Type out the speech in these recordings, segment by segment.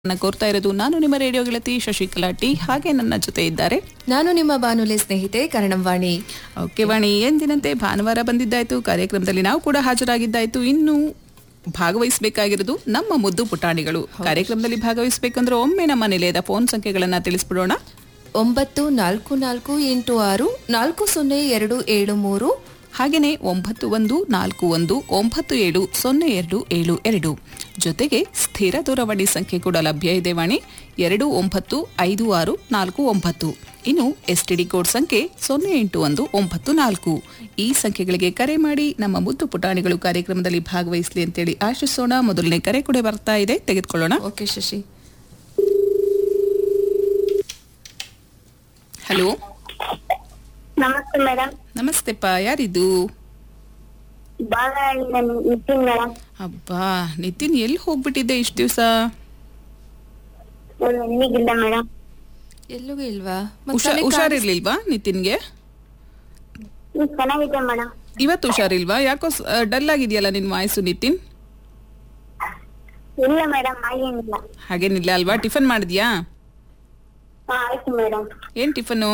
ನ ಕೋರ್ತಾ ಇರೋದು ನಾನು ನಿಮ್ಮ ರೇಡಿಯೋ ಗೆಳತಿ ಶಶಿಕಲಾ ಟಿ ಹಾಗೆ ನನ್ನ ಜೊತೆ ಇದ್ದಾರೆ ನಾನು ನಿಮ್ಮ ಬಾನುಲಿ ಸ್ನೇಹಿತೆ ಕರಣಂವಾಣಿ ಓಕೆ ವಾಣಿ ಎಂದಿನಂತೆ ಭಾನುವಾರ ಬಂದಿದ್ದಾಯ್ತು ಕಾರ್ಯಕ್ರಮದಲ್ಲಿ ನಾವು ಕೂಡ ಹಾಜರಾಗಿದ್ದಾಯ್ತು ಇನ್ನು ಭಾಗವಹಿಸಬೇಕಾಗಿರೋದು ನಮ್ಮ ಮುದ್ದು ಪುಟಾಣಿಗಳು ಕಾರ್ಯಕ್ರಮದಲ್ಲಿ ಭಾಗವಹಿಸಬೇಕಂದ್ರೆ ಒಮ್ಮೆ ನಮ್ಮ ನಿಲಯದ ಫೋನ್ ಸಂಖ್ಯೆಗಳನ್ನ ತಿಳಿಸ್ಬಿಡೋಣ ಒಂಬತ್ತು ನಾಲ್ಕು ನಾಲ್ಕು ಎಂಟು ಆರು ನಾಲ್ಕು ಸೊನ್ನೆ ಎರಡು ಏಳು ಮೂರು ಹಾಗೆಯೇ ಒಂಬತ್ತು ಒಂದು ನಾಲ್ಕು ಒಂದು ಒಂಬತ್ತು ಏಳು ಸೊನ್ನೆ ಎರಡು ಏಳು ಎರಡು ಜೊತೆಗೆ ಸ್ಥಿರ ದೂರವಾಣಿ ಸಂಖ್ಯೆ ಕೂಡ ಲಭ್ಯ ಇದೆ ವಾಣಿ ಎರಡು ಒಂಬತ್ತು ಐದು ಆರು ನಾಲ್ಕು ಒಂಬತ್ತು ಇನ್ನು ಎಸ್ಟಿಡಿ ಕೋಡ್ ಸಂಖ್ಯೆ ಸೊನ್ನೆ ಎಂಟು ಒಂದು ಒಂಬತ್ತು ನಾಲ್ಕು ಈ ಸಂಖ್ಯೆಗಳಿಗೆ ಕರೆ ಮಾಡಿ ನಮ್ಮ ಮುದ್ದು ಪುಟಾಣಿಗಳು ಕಾರ್ಯಕ್ರಮದಲ್ಲಿ ಭಾಗವಹಿಸಲಿ ಅಂತೇಳಿ ಆಶಿಸೋಣ ಮೊದಲನೇ ಕರೆ ಕೂಡ ಬರ್ತಾ ಇದೆ ತೆಗೆದುಕೊಳ್ಳೋಣ okay Shashi hello namaste madam ನಮಸ್ತೆಪ್ಪ ಯಾರಿದು ಬಾಗಹಳ್ಳಿಯಿಂದ ನಿತಿನ್ ಮೇಡಮ್ ಅಬ್ಬಾ ನಿತಿನ್ ಎಲ್ಲಿ ಹೋಗ್ಬಿಟ್ಟಿದ್ದೆ ಇಷ್ಟು ದಿವಸ ಎಲ್ಲಿಗಿಲ್ಲ ಮೇಡಮ್ ಎಲ್ಲಿಗೂ ಇಲ್ವಾ ಹುಷಾ ಹುಷಾರಿರ್ಲಿಲ್ವಾ ನಿತಿನ್ಗೆ ಹ್ಮ್ ಚೆನ್ನಾಗಿದೆ ಮೇಡಮ್ ಇವತ್ತು ಹುಷಾರಿಲ್ವಾ ಯಾಕೋ ಡಲ್ ಆಗಿದೆಯಲ್ಲ ನಿನ್ ವಾಯ್ಸು ನಿತಿನ್ ಇಲ್ಲ ಮೇಡಮ್ ಹಾಗೇನಿಲ್ಲ ಹಾಗೇನಿಲ್ಲ ಅಲ್ವಾ ಟಿಫನ್ ಮಾಡಿದ್ಯಾ ಹಾ ಆಯ್ತು ಮೇಡಮ್ ಏನ್ ಟಿಫನು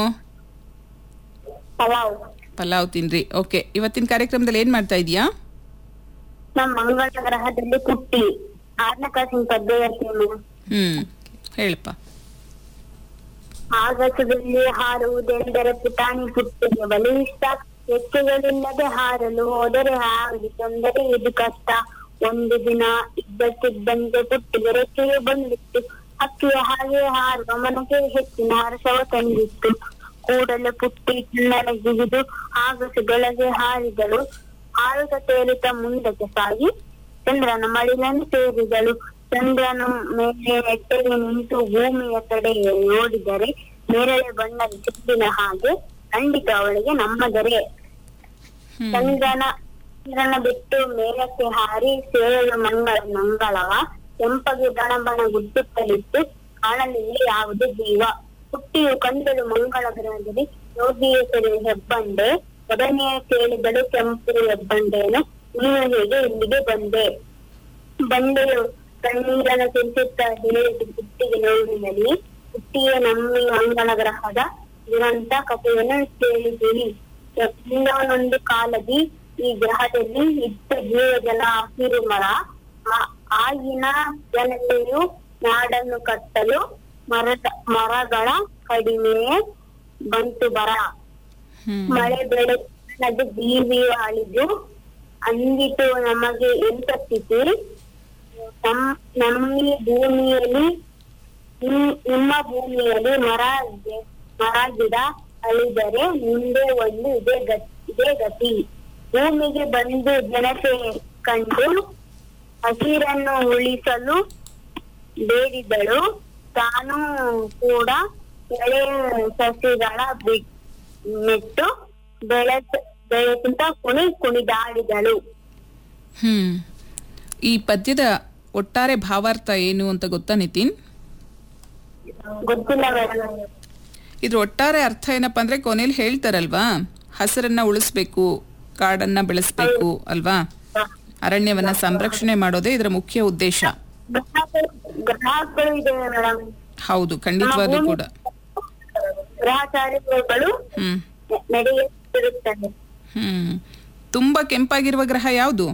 ಪಲಾವ್ ಪಲಾವ್ ತಿನ್ರಿ ಓಕೆ ಇವತ್ತಿನ ಕಾರ್ಯಕ್ರಮದಲ್ಲಿ ಏನ್ ಮಾಡ್ತಾ ಇದೀಯಾ ನಮ್ ಮಂಗಳ ಗ್ರಹದಲ್ಲಿ ಹುಟ್ಟಿ ಆರನೇ ಕ್ಲಾಸಿನ ಪದ್ಯ ಹೇಳ್ತೀವಿ ಮೇಡಮ್ ಹ್ಮ್ ಹೇಳಪ್ಪ ಆಕಾಶದಲ್ಲಿ ಹಾರುವುದೆಂದರೆ ಪುಟಾಣಿ ಪುಟ್ಟಿಗೆ ಬಲಿಷ್ಠ ರೆಕ್ಕೆಗಳಿಲ್ಲದೆ ಹಾರಲು ಹೋದರೆ ಹಾರಲು ತೊಂದರೆ ಇದು ಕಷ್ಟ ಒಂದು ದಿನ ಇದ್ದಕ್ಕಿದ್ದಂತೆ ಪುಟ್ಟಿಗೆ ರೆಕ್ಕೆಗೆ ಬಂದಿತ್ತು ಹಕ್ಕಿಯ ಹಾಗೆ ಹಾರುವ ಮನಕ್ಕೆ ಹೆಚ್ಚಿನ ಹರ್ಷವ ತಂದಿತ್ತು ಕೂಡಲೇ ಪುಟ್ಟಿ ಚಿನ್ನರಗಿದು ಆಗಸದೊಳಗೆ ಹಾರಿದಳು ಹಾರುತ್ತ ತೇಲುತ್ತಾ ಮುಂದಕ್ಕೆ ಸಾಗಿ ಚಂದ್ರನ ಮಡಿಲನ್ನು ಸೇರಿದಳು ಚಂದ್ರನ ಮೇಲೆ ನೆಟ್ಟಗೆ ನಿಂತು ಭೂಮಿಯ ಕಡೆ ನೋಡಿದರೆ ನೇರಳೆ ಬಣ್ಣದ ಚೆಂಡಿನ ಹಾಗೆ ಖಂಡಿತ ಅವಳಿಗೆ ನಮ್ಮದರೆ ಹ್ಮ್ ಚಂದ್ರನ ಚಂದ್ರನ ಬಿಟ್ಟು ಮೇಲಕ್ಕೆ ಹಾರಿ ಸೇರಲು ಮಂಗಳ ಮಂಗಳವ ಕೆಂಪಗೆ ಬಣ ಬಣ ಗುಡ್ಡುತ್ತಲಿತ್ತು ಕಾಣಲಿಲ್ಲ ಯಾವುದೇ ಜೀವ ಹುಟ್ಟಿಯು ಕಂಡಳು ಮಂಗಳ ಗ್ರಹದಲ್ಲಿ ಯೋಗಿ ಹೆಸರು ಹೆಬ್ಬಂಡೆ ಒಡನೆಯ ಕೇಳಿದಳು ಕೆಂಪು ಹೆಬ್ಬಂಡೆಯನ್ನು ನೀನು ಹೇಗೆ ಇಲ್ಲಿಗೆ ಬಂದೆ ಬಂಡೆಯು ಕಣ್ಣೀರನ ಸುರಿಸುತ್ತಾ ಹೇಳಿದ ಹುಟ್ಟಿಗೆ ನೋಡಿದಲ್ಲಿ ಹುಟ್ಟಿಯ ನಮ್ಮಿ ಮಂಗಳ ಗ್ರಹದ ದುರಂತ ಕಥೆಯನ್ನು ಕೇಳಿದ್ದೀನಿ ಒಂದೊಂದು ಕಾಲದಿ ಈ ಗ್ರಹದಲ್ಲಿ ಇದ್ದ ಜೀವಜಲ ಹಸಿರು ಮರ ಆ- ಆಗಿನ ಜನತೆಯು ನಾಡನ್ನು ಕಟ್ಟಲು ಮರದ ಮರಗಳ ಕಡಿಮೆ ಬಂತು ಬರ ಹ್ಮ್ ಮಳೆ ಬೆಳೆ ನದಿ ಜೀವಿ ಅಳಿದು ಅಂದಿತು ನಮಗೆ ಎಂತ ಸ್ಥಿತಿ ನಮ್ ನಮ್ಮಿ ಭೂಮಿಯಲ್ಲಿ ನಿಮ್- ನಿಮ್ಮ ಭೂಮಿಯಲ್ಲಿ ಮರ ಗಿ- ಮರ ಗಿಡ ಅಳಿದರೆ ಮುಂದೆ ಒಂದು ಇದೇ ಗತಿ ಇದೇ ಗತಿ ಭೂಮಿಗೆ ಬಂದು ಜನತೆ ಕಂಡು ಹಸಿರನ್ನು ಉಳಿಸಲು ಬೇಡಿದಳು ತಾನು ಕೂಡ ಎಳೆ ಸಸಿಗಳ ಬಿಟ್ ನೆಟ್ಟು ಬೆಳೆಸ ಬೆಳೆಸುತ್ತ ಕುಣಿ ಕುಣಿದಾಡಿದಳು ಹ್ಮ್ ಈ ಪದ್ಯದ ಒಟ್ಟಾರೆ ಭಾವಾರ್ಥ ಏನು ಅಂತ ಗೊತ್ತಾ ನಿತಿನ್ ಗೊತ್ತಿಲ್ಲ ಮೇಡಮ್ ಇದ್ರ ಒಟ್ಟಾರೆ ಅರ್ಥ ಏನಪ್ಪಾ ಅಂದ್ರೆ ಕೊನೆಯಲ್ಲಿ ಹೇಳ್ತಾರಲ್ವಾ ಹಸಿರನ್ನ ಉಳಿಸ್ಬೇಕು ಕಾಡನ್ನ ಬೆಳೆಸ್ಬೇಕು ಅಲ್ವಾ ಅರಣ್ಯವನ್ನ ಸಂರಕ್ಷಣೆ ಮಾಡೋದೇ ಇದರ ಮುಖ್ಯ ಉದ್ದೇಶ ಗ್ರಹಗಳು ಗ್ರಹಗಳು ಇದೆ ಮೇಡಮ್ ಹೌದು ಖಂಡಿತವಾಗ್ಲೂ ಕೂಡ ಗ್ರಹಚಾರಿಗಳು ಹ್ಮ್ ನಡೆಯುತ್ತಿರುತ್ತದೆ ಹ್ಮ್ ತುಂಬಾ ಕೆಂಪಾಗಿರುವ ಗ್ರಹ ಯಾವುದು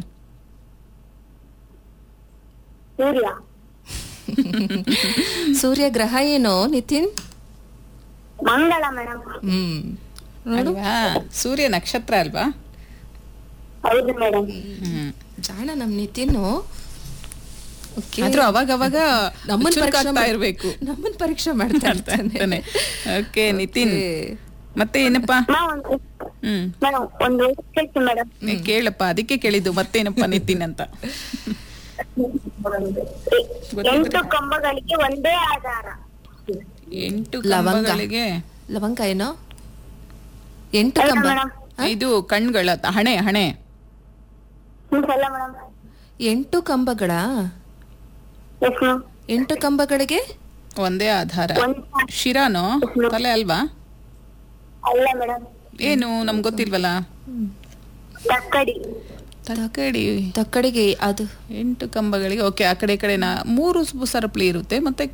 ಸೂರ್ಯ ಸೂರ್ಯ ಗ್ರಹ ಏನೋ ನಿತಿನ್ ಮಂಗಳ ಮೇಡಮ್ ಹ್ಮ್ ಅಲ್ವಾ ಸೂರ್ಯ ನಕ್ಷತ್ರ ಅಲ್ವಾ ಹೌದು ಮೇಡಮ್ ಹ್ಮ್ ಜಾಣ ನಮ್ ನಿತಿನ್ ಓಕೆ ಆದ್ರೂ ಅವಾಗ ಅವಾಗ ನಮ್ಮನ್ ಪರೀಕ್ಷೆ ಚುರುಕಾಗ್ತಾ ಮಾಡ್- ಇರ್ಬೇಕು ನಮ್ಮನ್ ಪರೀಕ್ಷೆ ಮಾಡ್ತಾ ಇರ್ತಾನೆ ಓಕೆ ನಿತಿನ್ Okay. ಮತ್ತೆ ಏನಪ್ಪಾ ಮಾ ಒಂದು ಹ್ಮ್ ಮೇಡಮ್ ಒಂದು ಕೇಳ್ತಿ ಮೇಡಮ್ ನೀ ಕೇಳಪ್ಪ ಅದಕ್ಕೆ ಕೇಳಿದ್ದು ಮತ್ತೇನಪ್ಪ ನಿತಿನ್ ಅಂತ ಎಂಟು ಕಂಬಗಳಿಗೆ ಒಂದೇ ಆಧಾರ ಎಂಟು ಲವಂಗ. ಕಂಬಗಳಿಗೆ ಲವಂಗ ಏನೋ ಎಂಟು ಹೌದಾ ಕಂಬ ಮೇಡಮ್ ಇದು ಕಣ್ಗಳ ಹಣೆ ಹಣೆ ಹ್ಮ್ ಅಲ್ಲ ಮೇಡಮ್ ಎಂಟು ಕಂಬಗಳ ಎಸ್ ಮ್ಯಾಮ್ ಎಂಟು ಕಂಬಗಳಿಗೆ ಒಂದೇ ಆಧಾರ ಒಂದ್ ಶಿರಾನೋ ತಲೆ ಅಲ್ವಾ ಅಲ್ಲ ಮೇಡಮ್ ಏನು ನಮ್ಗೆ ಗೊತ್ತಿಲ್ವಲ್ಲ ತಕ್ಕಡಿ ತಕ್ಕಡಿ ತಕ್ಕಡಿಗೆ ಅದು ಎಂಟು ಕಂಬಗಳಿಗೆ ಓಕೆ ಆ ಕಡೆ ಈ ಕಡೆ ನಾ ಮೂರು ಸರಪಳಿ ಇರುತ್ತೆ ಮತ್ತೆ